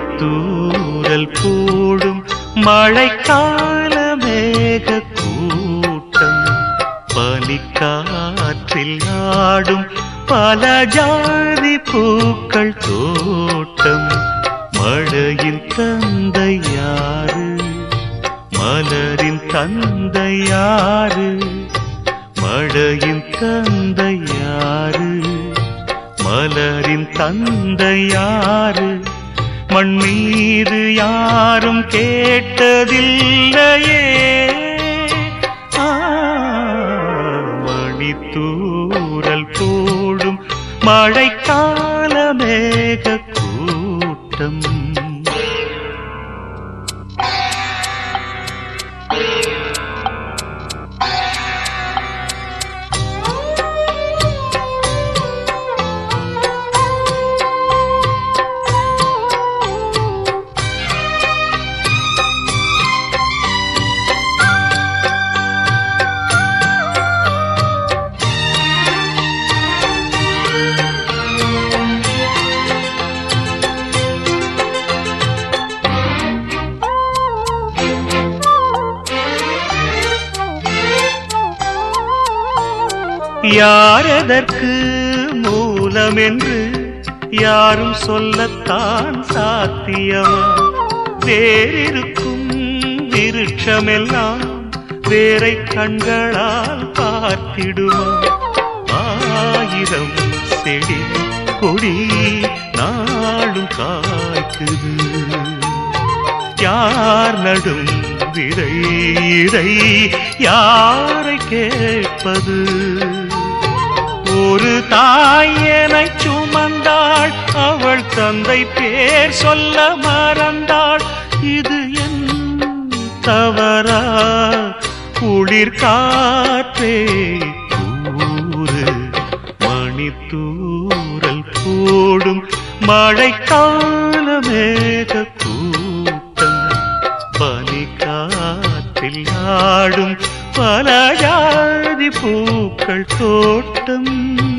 மணித்தூரல் போடும் மழைக்கால மேக கூட்டம் பனிக்காற்றில் ஆடும் பல ஜாதி பூக்கள் தோட்டம் மழையின் தந்தை யாரு மலரின் தந்தை யாரு மழையின் தந்தை யாரு மலரின் தந்தை யாரு மண் மீது யாரும் கேட்டதில்லையே ஆ, மணித்தூரல் போடும் மழைக்கால மேக கூட்டம் யார் எதற்கு மூலம் என்று யாரும் சொல்லத்தான் சாத்தியமா வேறிருக்கும் விருட்சமெல்லாம் வேரை கண்களால் பார்த்திடுமா ஆயிரம் செடி கொடி நாளும் காய்க்குது யார் நடும் விதை இதை யாரை கேட்பது ஒரு தாய் என்னை சுமந்தாள் அவள் தந்தை பேர் சொல்ல மறந்தாள் இது என் தவறா குளிர் காற்றே கூறு மணித்தூரல் போடும் மழைக்கால மேக கூட்டம் பனிக்காற்றில் ஆடும் பல ஜாதி பூக்கள் தோட்டம்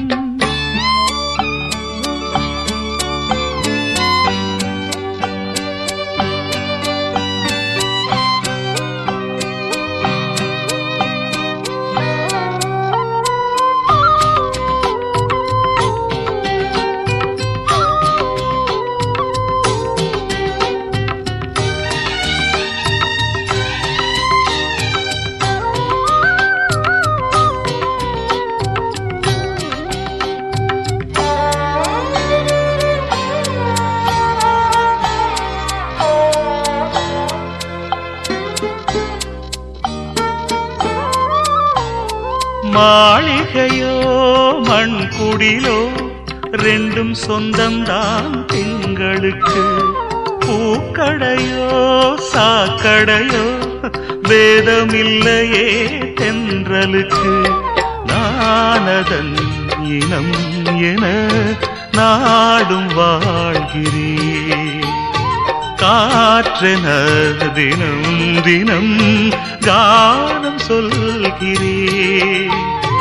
மாளிகையோ மண் குடிலோ ரெண்டும் சொந்தம்தான் திங்களுக்கு பூக்கடையோ சாக்கடையோ வேதமில்லையே தென்றலுக்கு நானதன் இனம் என நாடும் வாழ்கிறேன் காற்றென தினம் தினம் கானம் சொல்கிறேன்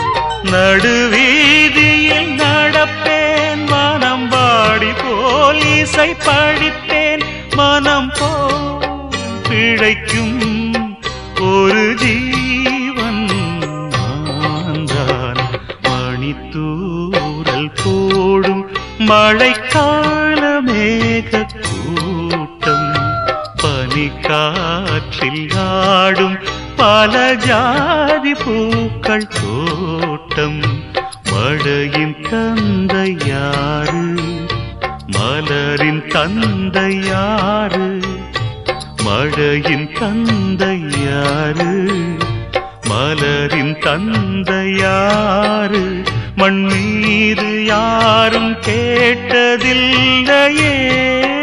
நடுவீதியில் நடப்பேன் மனம் பாடி போல் இசை படிப்பேன் மனம் போல் பிழைக்கும் ஒரு ஜீவன் நான் மணித்தூரல் போடும் மழைக்கால மேக கூட்டம் பனிக்காற்றில் ஆடும் பல ஜாதி பூக்கள் தோட்டம் மழையின் தந்தை யாரு மலரின் தந்தை யாரு மழையின் தந்தை யாரு மலரின் தந்தை யாரு மண் மீது யாரும் கேட்டதில்லையே